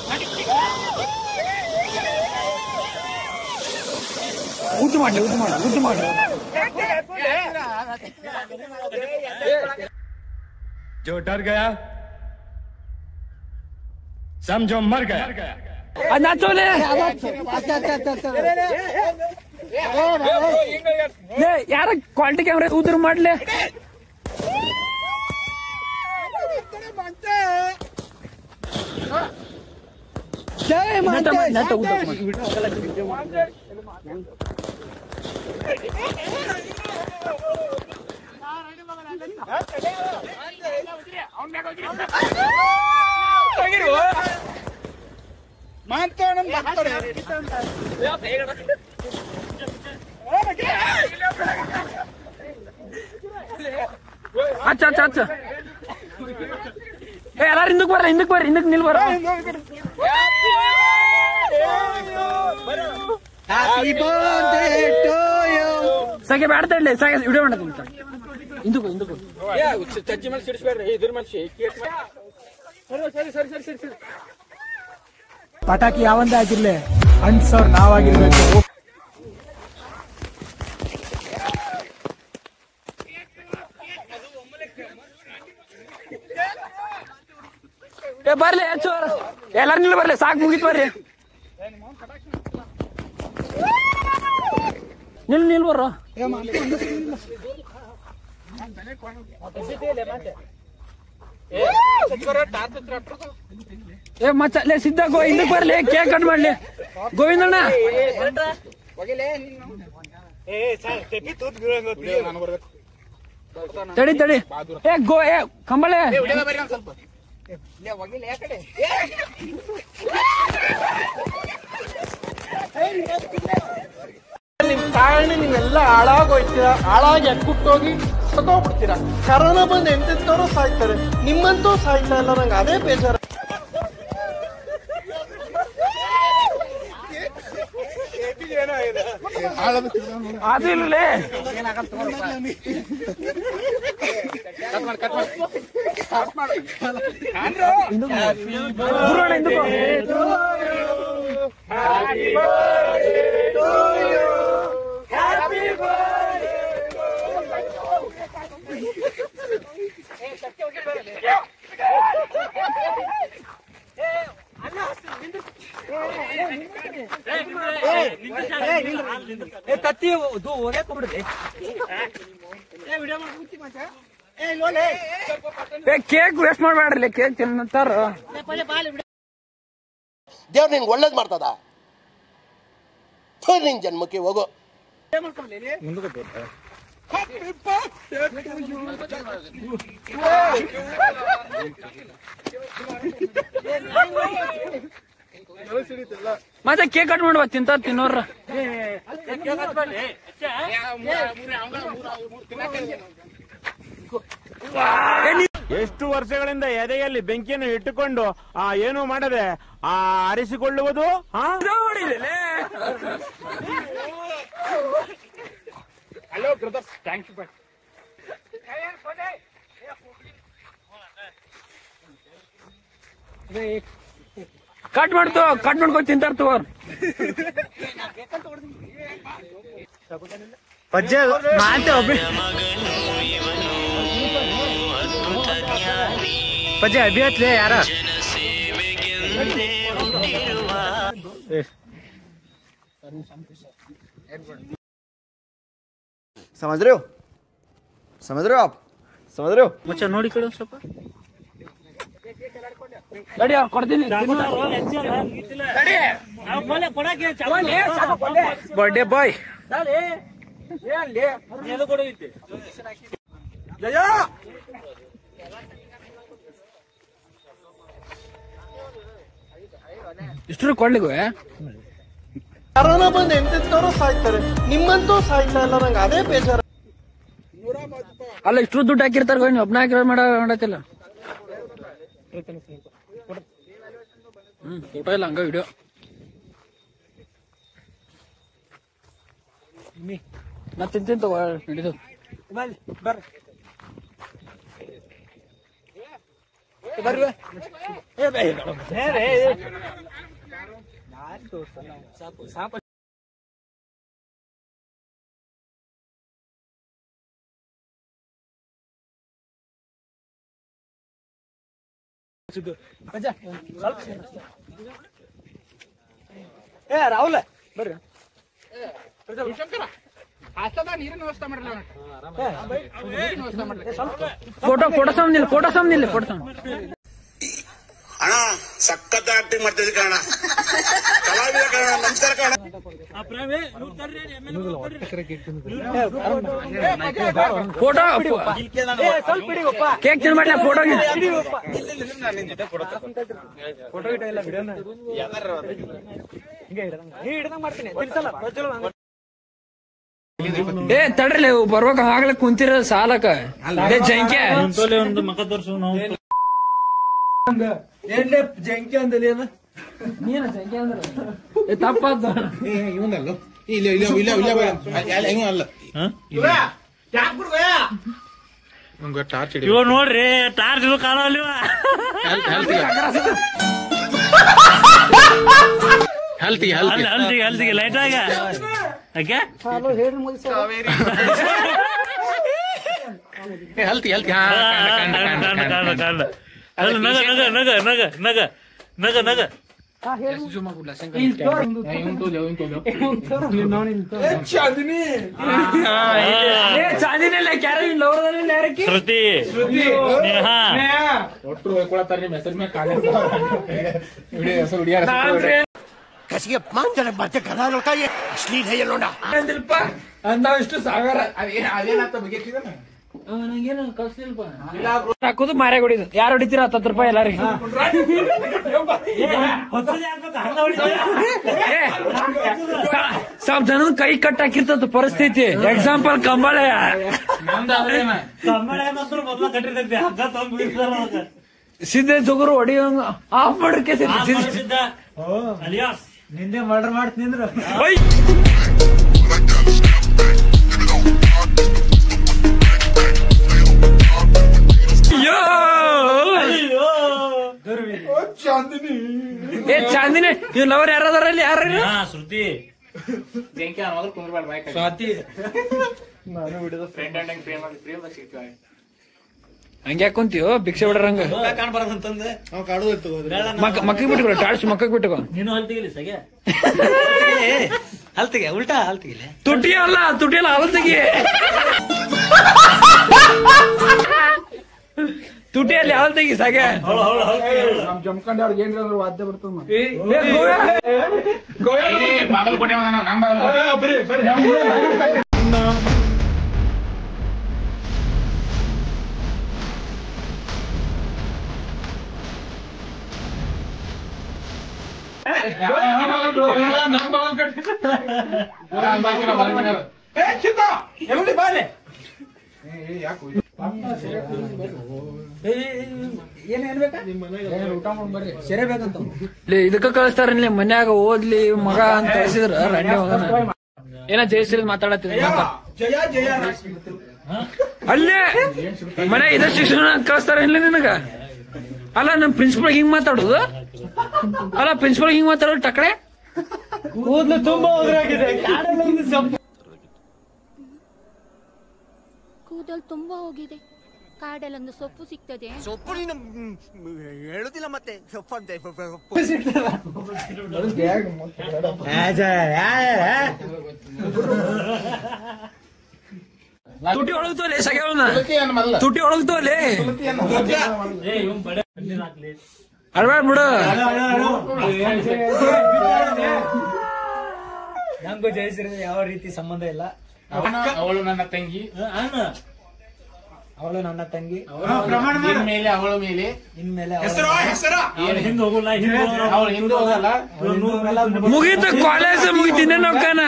ಊಟ ಮಾಡ್ಲಿ ಊಟ ಮಾಡಿ ಊಟ ಮಾಡ್ಲಿ जो डर गया समझो मर गया ಅದ್ ನಾಚೋಲೆ ಲೇ ಯಾರ ಕ್ವಾಲಿಟಿ ಕ್ಯಾಮ್ರಾ ಉದ್ರ ಮಾಡ್ಲೆ ನೆಟ್ಟ ಮಾಡ್- ನೆಟ್ಟ ಊಟ ಮಾಡು. ಅಚ್ಚ ಅಚ್ಚ ಅಚ್ಚ ಏ ಎಲ್ಲಾರು ಹಿಂದಕ್ ಬರ್ರಿ ಹಿಂದಕ್ ಬರ್ರಿ ಹಿಂದಕ್ ನಿಲ್ ಬರ್ರಿ ಸಾಕೆ ಬ್ಯಾಡ್ತಾ ಇಡ್ಲಿ ಸಾಕೆ ವಿಡಿಯೋ ಮಾಡತ್ತೀನಿ ಹಿಂದಕ್ಕೂ ಹಿಂದಕ್ಕೂ ಚಜ್ಜಿ ಮೇಲೆ ಸಿಡಿಸ್ಬೇಡ್ರಿ ಇದ್ರ ಮೇಲೆ ಸರಿ ಸರಿ ಸರಿ ಸರಿ ಸರಿ ಪಟಾಕಿ ಯಾವಂದೇ ಆಗಿರ್ಲಿ ಅಂಟ್ಸೋರ್ ನಾವಾಗಿರ್ಬೇಕು ಏ ಬರ್ಲಿ ಹೆಚ್ಚು ಎಲ್ಲಾರು ನಿಲ್ ಬರ್ಲಿ ಸಾಕು ಮುಗಿತ್ ಬರ್ರಿ ನಿಲ್ ನಿಲ್ ಬರ್ರೋ ಏ ಮಚ್ಚ ಲೇ ಸಿದ್ಧ ಗೋ ಹಿಂದಕ್ ಬರ್ಲಿ ಕೇಕ್ ಕಟ್ ಮಾಡ್ಲಿ ಗೋವಿಂದಣ್ಣ ತಡಿ ತಡಿ ಏ ಗೋ ಏ ಕಂಬಳೆ ನಿಮ್ ಕಾರಣ ನೀವೆಲ್ಲ ಹಾಳಾಗೋಯ್ತೀರಾ ಹಾಳಾಗಿ ಅಕ್ಕುಟ್ಟೋಗಿ ಸತ್ತೋಗ್ಬಿಡ್ತೀರಾ ಕರೋನಾ ಬಂದು ಎಂತೆಂತವ್ರು ಸಾಯ್ತಾರೆ ನಿಮ್ಮಂತೂ ಸಾಯ್ತಾ ಇಲ್ಲ ನಂಗೆ ಅದೇ ಬೇಜಾರ ಅದು ಇಲ್ಲಲೇ ಗುರುವಣ್ಣ ಹಿಂದಕ್ಕೂ ಕತ್ತಿ ಏ ಕೇಕ್ ವೇಸ್ಟ್ ಮಾಡ್ಬೇಡ್ರಿ ಕೇಕ್ ತಿನ್ನತ್ತಾರ ದೇವ್ರು ನಿನ್ಗೆ ಒಳ್ಳೇದ್ ಮಾಡ್ತದ ಥು, ನಿನ್ ಜನ್ಮಕ್ಕೆ ಹೋಗು ಮತ್ತೆ ಕೇಕ್ ಕಟ್ ಮಾಡುವ ತಿಂತಾರ ತಿನ್ನೋರ ಎಷ್ಟು ವರ್ಷಗಳಿಂದ ಎದೆಯಲ್ಲಿ ಬೆಂಕಿಯನ್ನು ಇಟ್ಟುಕೊಂಡು ಆ ಏನು ಮಾಡದೆ ಆ ಆರಿಸಿಕೊಳ್ಳುವುದು ಹಾ hello brothers thank you bye cut ಮಾಡ್ತು ಕಟ್ ಮಾಡ್ಕೊಂಡು ತಿಂತಾರ ತಗೋರ್ ಪಜ್ಜೆ ಮಾತೆ ಒಬ್ಬ ಪಜ್ಜೆ ಅಭಿಯತ್ಲೆ ಯಾರ समझ रहे हो समझ रहे हो आप समझ रहे हो ಮಚ್ಚ ನೋಡಿ ಕಡೆ ಸ್ವಲ್ಪ ರೆಡಿ ಕೊಡ್ತೀನಿ ಬರ್ಡೇ ಬಾಯ್ ಇಷ್ಟು ಕೊಡ್ಲಿಕ್ಕೆ ಕರೋನಾ ಬಂದು ಎಂತೆಂತವ್ರು ಸಾಯ್ತಾರೆ ನಿಮ್ಮಂತೂ ಸಾಯ್ತಾ ಇಲ್ಲ ನಂಗೆ ಅದೇ ಬೇಜಾರ ಅಲ್ಲ ಇಷ್ಟು ದುಡ್ಡು ಹಾಕಿರ್ತಾರ ನೀವು ಒಬ್ನ ಹಾಕಿರೋ ಮಾಡ ಮಾಡತ್ತಿಲ್ಲ ಹ್ಮ್ ಫೋಟೋ ಇಲ್ಲ ಹಂಗ ವಿಡಿಯೋ ನಾ ತಿಂತೀನಿ ತಗೋ ನಡೀತು ಬರ್ರಿ ಏ ರಾಹುಲ್ ಬರ್ರಿ ಫೋಟೋ ಫೋಟೋ ಸಾಮ್ನಿಲ್ಲ ಫೋಟೋ ಸಾಮ್ನಿಲ್ಲ ಫೋಟೋ ಸಾಮ್ ಅಣ್ಣ ಸಖತ್ ಆಕ್ಟಿಂಗ್ ಮಾಡ್ತಿದ್ದೆ ಕಣ ಕಲಾವಿದ ಕಣ ನಮಸ್ಕಾರ ಕಣ ಫೋಟೋ ಕೇಕ್ ತಿನ್ ಮಾಡ್ಲ ಫೋಟೋ ಏ ತಡ್ರಿ ಬರ್ಬೇಕ ಆಗ್ಲೇ ಕುಂತಿರ ಸಾಲಕ ಅದೇ ಜಂಕೆ ಒಂದು ಮಕ ತೋರ್ಸು ನಾವು ಏ, ತಪ್ಪಾದ ಇವ ನೋಡ್ರಿ ಟಾರ್ಚ್ ಇದು ಕಾಣವಲ್ಲ ಇವ ಹೆಲ್ತಿ ಅಲ್ಲಿ ಹಲ್ದಿಗೆ ಹಲ್ದಿಗೆ ಲೈಟ್ ಆಗ ಓಕೆ ಹೆಲ್ತಿ ಹೆಲ್ತಿ ಕಾಣ ಕಾಣ ಅಲ್ಲಿ ನಗ ನಗ ನಗ ನಗ ನಗ ನಗ ನಗ ಏ ಚಾಂದಿನಿಲ್ಲ ಕ್ಯಾರ ಲವರದಲ್ಲಿ ಯಾರಕ್ಕೆ ಶ್ರುತಿ ನೇಹಾ ಕಸಿಗೆ ಮಾಂಜನ ಮತ್ತೆ ಕರಾಲೋ ಕಾಯಿ ಅಶ್ಲೀಲ ಹೇಳೋಣ ಅಂದಿಲ್ಪ ಅಂದಾವಿಷ್ಟು ಸಾವಿರ ನಂಗೇನು ಕಳ್ಸ್ಲಿಲ್ಪ ಹಾಕೋದು ಮಾರ್ಯಾಗ ಹೊಡಿದು ಯಾರು ಹೊಡಿತೀರ ಹತ್ತತ್ತು ರೂಪಾಯಿ ಎಲ್ಲಾರಿಗೆ ಏ, ಸ- ಸ್ವಲ್ಪ ಜನದ ಕೈ ಕಟ್ ಹಾಕಿರ್ತದ ಪರಿಸ್ಥಿತಿ ಎಕ್ಸಾಂಪಲ್ ಕಂಬಳ ಕಮ್ಮಳ ಮಾತ್ರ ಮೊದ್ಲ ಕಟ್ಟಿರ್ತೈತಿ ಹಗ್ಗ ತಗೊಂಡ್ ಬಿಡಿಸ್ತಾರ ಅದಕ್ಕ. ಸಿದ್ದೆ ಜೋಗರು ಹೊಡಿಯೋಂಗ ಆಫ್ ಮಾಡ್ಕೆ ಆ ಮಾಡ್ಸಿದ್ದ. ಅಲಿಯಾಸ್ ನಿಂದೆ ಮರ್ಡರ್ ಮಾಡ್ತೀನಿ ಏ ಚಾಂದಿನಿ ಇವ್ ಲವರ್ ಯಾರದಾರಲ್ಲಿ ಯಾರ ಹಾ ಶ್ರುತಿ ಹಂಗ್ಯಾಕ್ ಕುಂತೀವೋ ಭಿಕ್ಷೆ ಬಿಡ್ರಂಗ ಮಕ್ ಮಕ್ಕಕ್ ಬಿಟ್ಕೊ ಟಾರ್ಚ್ ಮಕ್ಕಕ್ ಬಿಟ್ಕೊ ನೀನು ಹೊಲ್ತಿಗಿಲಿ ಸಗೆ ಹಲ್ತಿಗೆ ಉಲ್ಟಾ ಹಲ್ತಿಗೆ ತುಟಿ ಅಲ್ಲ ತುಟಿ ಅಲ್ಲ ಅವಲ್ ತೆಗಿ ತುಟಿ ಅಲ್ಲಿ ಅವಲ್ ತೆಗಿ ಸಾಗೆ ಲೇ, ಇದಕ್ಕ ಕಳಿಸ್ತಾರ ಮನ್ಯಾಗ ಓದ್ಲಿ ಮಗ ಅಂತ ಕಳ್ಸಿದ್ರ ರಂಡೆ ಮಗನ ಏನ ಜಯಶ್ರೀ ಮಾತಾಡತ್ತೀನಿ ಅಲ್ಲೇ ಮನೆ ಇದ ಶಿಕ್ಷಣ ಕಳಿಸ್ತಾರ ಇಲ್ಲ ನಿನಗ ಅಲ್ಲ ನಮ್ ಪ್ರಿನ್ಸಿಪಲ್ ಹಿಂಗ್ ಮಾತಾಡುದು ಅಲ್ಲ ಪ್ರಿನ್ಸಿಪಲ್ ಹಿಂಗ್ ಮಾತಾಡೋದು ಟಕಡೆ ಕೂದ್ಲು ತುಂಬಾ ಹೋದ್ರಾಗಿದೆ ಕೂದಲು ತುಂಬಾ ಹೋಗಿದೆ ಕಾಡಲ್ಲೊಂದು ಸೊಪ್ಪು ಸಿಗ್ತದೆ ಸೊಪ್ಪು ನೀನು ಹೇಳುದಿಲ್ಲ ಮತ್ತೆ ಸೊಪ್ಪಂತೆ ತುಟಿ ಒಳಗ್ತೋಲೆ ಸಗ್ಯಾವನ ತುಟಿ ಒಳಗ್ತೋಲೆ ಅಳ್ಬೇಡ ಬಿಡು ನಂಗೂ ಜಯಿಸಿರ ಯಾವ ರೀತಿ ಸಂಬಂಧ ಇಲ್ಲ ಅವಳು ನನ್ನ ತಂಗಿ ಅವಳು ನನ್ನ ತಂಗಿ ಮೇಲೆ ಅವಳ ಮೇಲೆ ಇನ್ಮೇಲೆ ಹಿಂದ್ ಹೋಗಲ್ಲ ಹಿಂದ್ ಹೋಗಲ್ಲ. ಅವಳು ಹಿಂದೆ ಹೋಗಲ್ಲ ಮುಗೀತು ಕಾಲೇಜ್ ಮುಗಿತೀನಿ ನೋಡ್ಕಾನ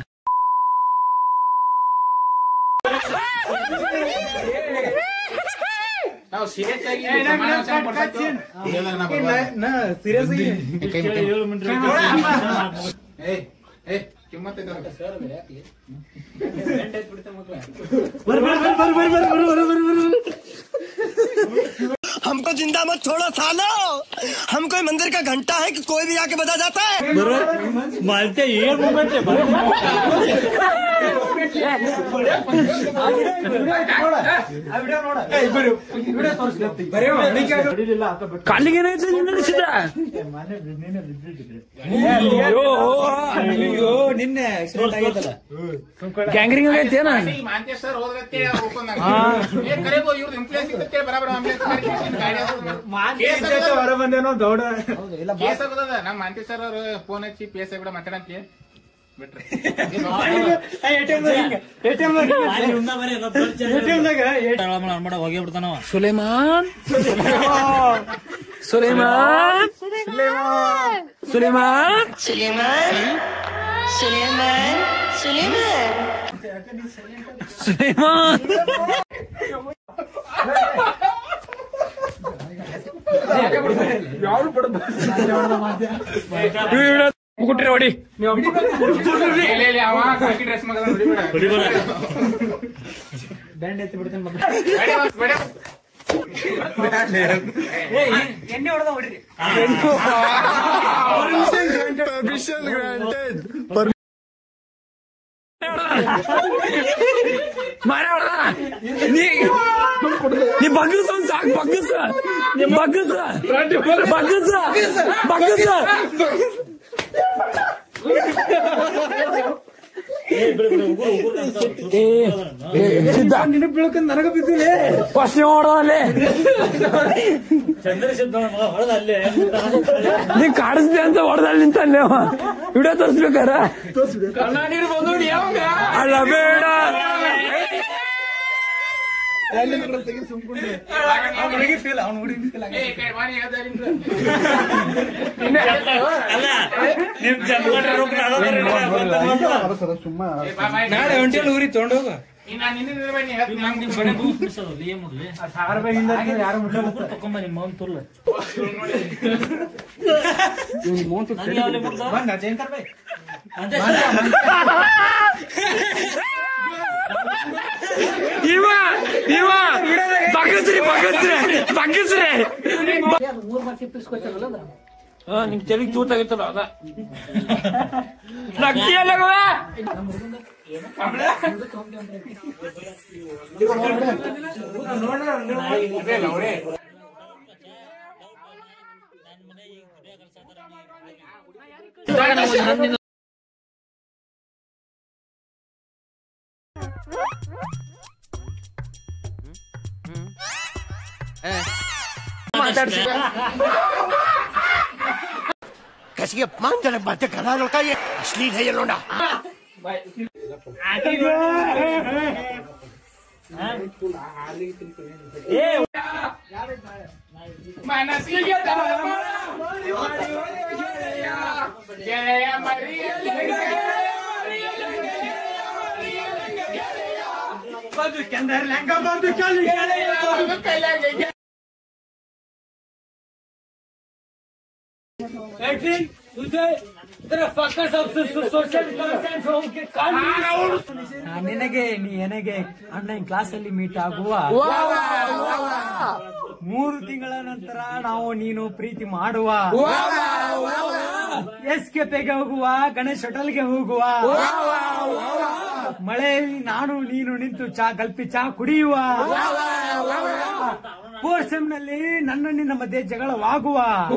ನಾವು ಸೀರಿಯಸ್ ಆಗಿ ಸಮಾನ ಸಂಪರ್ಕ ಇದೆಲ್ಲ ನಾ ಬರ್ಬಾರ್ದು. ಸೀರಿಯಸ್ ಕೈ ಮುಟ್ಟಿ. ಏಳು ಮಿನಿಟ್ ಏ ಏ हमको जिंदा मत छोड़ो सालो हम कोई मंदिर का घंटा है कि कोई भी आके बजा जाता है मालते ये मूवमेंट ಕಾಲಿಗೆ ಏನಾಯ್ತು ನಡೆಸಿದ ಅಯ್ಯೋ ಅಯ್ಯೋ ನಿನ್ನೆ ಆಕ್ಸಿಡೆಂಟ್ ಆಗೈತಲ್ಲ ಗ್ಯಾಂಗ್ರಿಂಗ್ ಆಗೈತೇನ ಮಾಂತೇಶ್ ಸರ್ ಹೋದ್ರತ್ತೆ ಏನ್ ಕರೆಬೋ ಇವ್ರದ್ದು ಇಂಪ್ಲೇಸ್ ಸಿಗುತ್ತೆ ಬರಾಬರ ಆಂಬುಲೆನ್ಸ್ ಮಾಡಿ ಹೊರ ಬಂದೇನೋ ದೌಡ ಕೇಸ್ ಆಗೋದದ ನಮ್ಮ ಮಾಂತೇಶ್ ಸರ್ ಅವ್ರು ಫೋನ್ ಹಚ್ಚಿ ಪಿ ಎಸ್ ಐ ಕೂಡ ಮಾತಾಡಂತಿ ಬಿಟ್ರಿ ಹೋಗಿ ಬಿಡ್ತಾನವ ಸುಲೇಮಾನ್ ಸುಲೇಮಾನ್ ಸುಲೇಮಾನ್ ಸುಲೇಮಾನ್ ಮುಗುಟ್ರಿ ಹೊಡಿ ಅವ ಕಾಕಿ ಡ್ರೆಸ್ ಮಗ ಹೊಡಿಬೇಡ ದಂಡ ಎತ್ತಿ ಬಿಡ್ತಾನೆ ಮಗ ಬೇಡ, ಬೇಡ. ಎಣ್ಣೆ ಹೊಡೆದ ಹೊಡಿರಿ ಮಾರ ಹೊಡ್ದ ನೀ ನೀ ಬಗ್ಗಸ ಒಂದ್ ಸಾಕು ಬಗ್ಗಸ ನೀ ಬಗ್ಗಸ ಬಗ್ಗಸ ಬಗ್ಗಸ ಏ, ಏ, ಸಿದ್ಧ ನಿನ್ನ ಬೀಳ್ಕೊಂಡ್ ನನಗ ಬಿದ್ದಿಲ್ಲ ಫಸ್ಟ್ ನೀವು ಹೊಡ್ದಲ್ಲಿ ಚಂದ್ರ ಸಿದ್ಧ ಹೊಡೆದ ಅಲ್ಲೇ ನೀ ಕಾಡಿಸ್ದೆ ಅಂತ ಹೊಡೆದಲ್ಲಿ ನಿಂತಲ್ಲೇ ಅವ ವಿಡಿಯೋ ತೋರಿಸ್ಬೇಕಾರ ಅಲ್ಲ ಬೇಡ ಹುಡುಗಿ ಫೀಲ್ ಅವ್ನ ಹುಡುಗಿ ಫೀಲ್ ಏ, ಈ ಕಡೆ ಬಾ, ನೀ ಹೇಳ್ದಾರಿಂದ. ಅಲ್ಲ ನಿಮ್ ಜನ್ಮ ಏ, ಬಾ, ಬಾ, ನಾಳೆ ಒಂಟಿಯಲ್ಲಿ ಊರಿ ತಗೊಂಡೋಗ ಇನ್ನ ನಿನ್ನೆ ನಿನ್ನೆ ನೀ ಹೇಳ್ತೀನಿ, ನಮ್ಗೆ ನಿಮ್ ಬನ್ನಿ. ಸಾವಿರ ರೂಪಾಯಿ ಹಿಂದೆ ಯಾರು ಮುಟ್ಟ ತಕೊಂಬ ನಿಮ್ಮ ಮೌನ್ ತುರ್ಲ ಬಂದ ಜಯಂಕರ್ ಬೈ ಇವ ಇವ ಬಗ್ಗಸ್ರಿ ಬಗ್ಗಸ್ರಿ ಬಗ್ಗಸ್ರಿ ಹಾ ನಿಂಗೆ ತೆಲಿಗೆ ತೂತಾಗಿತ್ತಲ್ಲ ಅದ ನಗ್ತಿಯಲ್ಲ ಮಗ? कैसी अपमानजनक बातें कर रहा है लड़का ये अश्लील है ये लोडा ಮನಸ್ಸಿಗೆ ತಾಪ, ಗೆಳೆಯ ಮರಿಯಲಿ ನಾನ್ ನಿನಗೆ ನೀ ನನಗೆ ಆನ್ಲೈನ್ ಕ್ಲಾಸ್ ಅಲ್ಲಿ ಮೀಟ್ ಆಗುವ ಮೂರು ತಿಂಗಳ ನಂತರ ನಾವು ನೀನು ಪ್ರೀತಿ ಮಾಡುವ ಎಸ್ ಕೆಫೆಗೆ ಹೋಗುವ ಗಣೇಶ್ ಹೋಟೆಲ್ಗೆ ಹೋಗುವ ಮಳೆಯಲ್ಲಿ ನಾನು ನೀನು ನಿಂತು ಚಾ ಕಲ್ಪಿ ಚಾ ಕುಡಿಯುವ ಫೋರ್ತ್ ಸೆಮ್ ನಲ್ಲಿ ನನ್ನ ನಿನ್ನ ಮಧ್ಯೆ ಜಗಳವಾಗುವ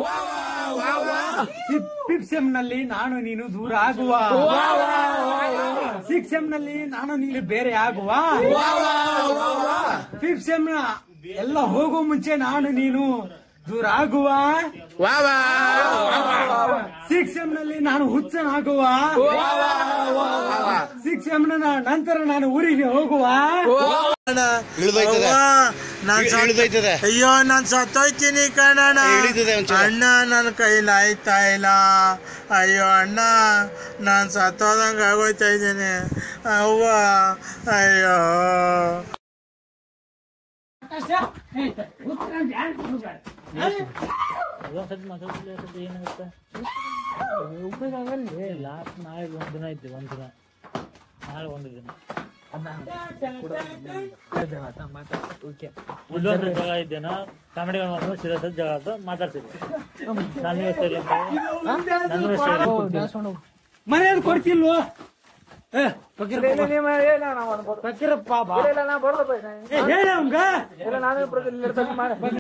ಫಿಫ್ತ್ ಸೆಮ್ ನಲ್ಲಿ ನಾನು ನೀನು ದೂರ ಆಗುವ ಸಿಕ್ಸ್ ಸೆಮ್ ನಲ್ಲಿ ನಾನು ನೀನು ಬೇರೆ ಆಗುವ ಫಿಫ್ತ್ ಸೆಮ್ ಎಲ್ಲ ಹೋಗೋ ಮುಂಚೆ ನಾನು ನೀನು ದೂರ ಆಗುವ ಸಿಕ್ಸ್ ಎಂ ನಲ್ಲಿ ನಾನು ಹುಚ್ಚನಾಗುವ ಸಿಕ್ಸ್ ಎಂ ನಂತರ ನಾನು ಊರಿಗೆ ಹೋಗುವ ಅಯ್ಯೋ ನಾನ್ ಸತ್ತೋಯ್ತೀನಿ ಕಣಣ್ಣ ಅಣ್ಣ ನನ್ನ ಕೈಲಿ ಆಯ್ತಾ ಇಲ್ಲ ಅಯ್ಯೋ ಅಣ್ಣ ನಾನ್ ಸತ್ತೋದಂಗ ಆಗೋಯ್ತಾ ಇದ್ದೀನಿ ಅವ್ವ ಅಯ್ಯೋ ಉಪಯೋಗ ಆಗಲ್ಲ ಲಾಸ್ಟ್ ನಾಳೆ ಒಂದ್ ದಿನ ಐತಿ ಒಂದ್ ದಿನ ನಾಳೆ ಒಂದು ದಿನ ಬುಧವಾರ ಜಗಳ ಇದ್ದೇನ ಕಾಮಿಡಿ ಸೀರಿಯಸ್ ಜಗಳ ಆಯ್ತು ಮಾತಾಡ್ತಿದ್ದೆ ನನ್ನ ವ್ಯವಸ್ಥೆ ಇಲ್ಲ ನನ್ನ ವ್ಯವಸ್ಥೆ ಇಲ್ಲ ಮನೆಯಲ್ಲಿ ಕೊಡ್ತಿಲ್ವೋ ಏ, ಫಕೀರಪ್ಪ ಬಾ. ಫಕೀರಪ್ಪ ಬಾ. ಏ, ಹೇಳಿ ಅವ್ನ್ಗ.